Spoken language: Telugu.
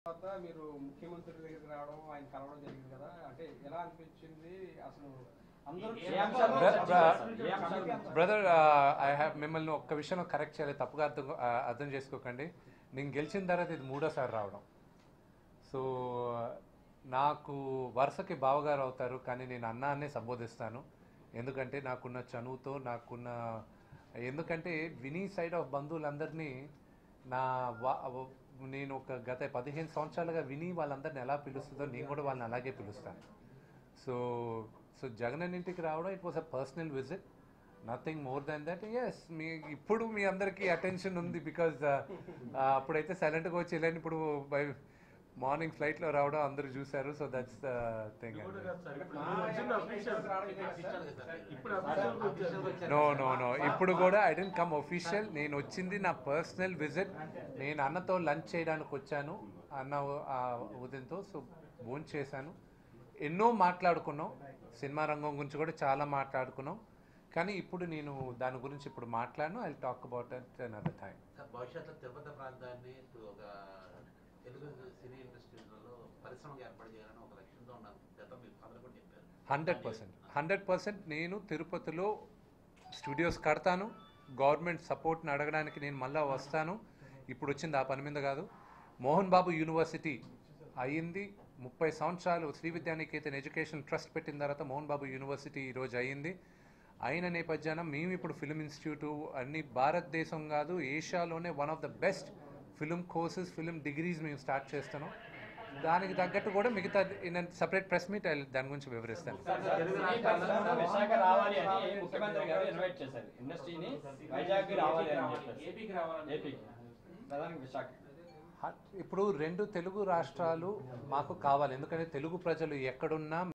తర్వాత మీరు ముఖ్యమంత్రి దగ్గరికి రావడం ఆయన కలవడం జరిగింది కదా అంటే ఎలా అనిపించింది అసలు అందరూ ఏ అంశాలు బ్ర- బ్ర- చర్చ చేశారు? ఏ అంశాలు చర్చ బ్రదర్ ఐ హ్యావ్ మిమ్మల్ని ఒక్క విషయంలో కరెక్ట్ చేయాలి తప్పుగా అర్థం ఆ, అర్థం చేసుకోకండి నేను గెలిచిన తర్వాత ఇది మూడోసారి రావడం సో నాకు వరుసకి బావగారు అవుతారు కానీ నేను అన్న అనే సంబోధిస్తాను ఎందుకంటే నాకున్న చనువుతో నాకున్న ఎందుకంటే వినీ సైడ్ ఆఫ్ బంధువులందరినీ నా వా నేను ఒక గత పదిహేను సంవత్సరాలుగా విని వాళ్ళందరిని ఎలా పిలుస్తుందో నేను కూడా వాళ్ళని అలాగే పిలుస్తాను సో సో జగన్ ఇంటికి రావడం it was a personal visit nothing more than that ఎస్ మీ ఇప్పుడు మీ అందరికీ అటెన్షన్ ఉంది బికాజ్ అప్పుడైతే సైలెంట్గా వచ్చి వెళ్ళాను ఇప్పుడు బై మార్నింగ్ ఫ్లైట్లో రావడం అందరూ చూశారు సో దట్స్ ద థింగ్ ఇప్పుడు కాదు సార్, ఇప్పుడు మీరు వచ్చింది official. ఇప్పుడు official గా వచ్చారు. నో నో నో ఇప్పుడు కూడా ఐ డెంట్ కమ్ ఒఫీషియల్ నేను వచ్చింది నా పర్సనల్ విజిట్ నేను అన్నతో లంచ్ చేయడానికి వచ్చాను అన్న ఆ ఉదయంతో సో భోజనం చేశాను ఎన్నో మాట్లాడుకున్నాం సినిమా రంగం గురించి కూడా చాలా మాట్లాడుకున్నాం కానీ ఇప్పుడు నేను దాని గురించి ఇప్పుడు మాట్లాడను I talk about at another time sir భవిష్యత్తులో తిరుపతి ప్రాంతాన్ని ఇప్పుడు ఒక తెలుగు సినీ ఇండస్ట్రీలలో పరిశ్రమగా ఏర్పాటు చేయాలని ఒక లక్ష్యంతో ఉన్నారు గతం మీరు అందరూ కూడా చెప్పారు హండ్రెడ్ పర్సెంట్ హండ్రెడ్ పర్సెంట్ నేను తిరుపతిలో స్టూడియోస్ కడతాను గవర్నమెంట్ సపోర్ట్ని అడగడానికి నేను మళ్ళా వస్తాను ఇప్పుడు వచ్చింది ఆ పని మీద కాదు మోహన్ బాబు యూనివర్సిటీ అయ్యింది ముప్పై సంవత్సరాలు శ్రీ విద్యానికేతన్ ఎడ్యుకేషన్ ట్రస్ట్ పెట్టిన తర్వాత మోహన్ బాబు యూనివర్సిటీ ఈరోజు అయ్యింది అయిన నేపథ్యాన మేము ఇప్పుడు ఫిల్మ్ ఇన్స్టిట్యూట్ అన్ని భారతదేశం కాదు ఏషియాలోనే one of the best film courses film degrees మేము స్టార్ట్ చేస్తున్నాం దానికి తగ్గట్టు కూడా మిగతా ఇన్ సపరేట్ ప్రెస్ మీట్ దాని గురించి వివరిస్తాను తెలుగు రాష్ట్రాల్లో విశాఖ రావాలి అని ముఖ్యమంత్రి గారు ఇన్వైట్ చేశారు ఇండస్ట్రీని వైజాగ్ రావాలి అని చెప్పేసి ఏపీకి రావాలని ఏపీకి ప్రధానికి విశాఖ హ- ఇప్పుడు రెండు తెలుగు రాష్ట్రాలు మాకు కావాలి ఎందుకంటే తెలుగు ప్రజలు ఎక్కడున్నా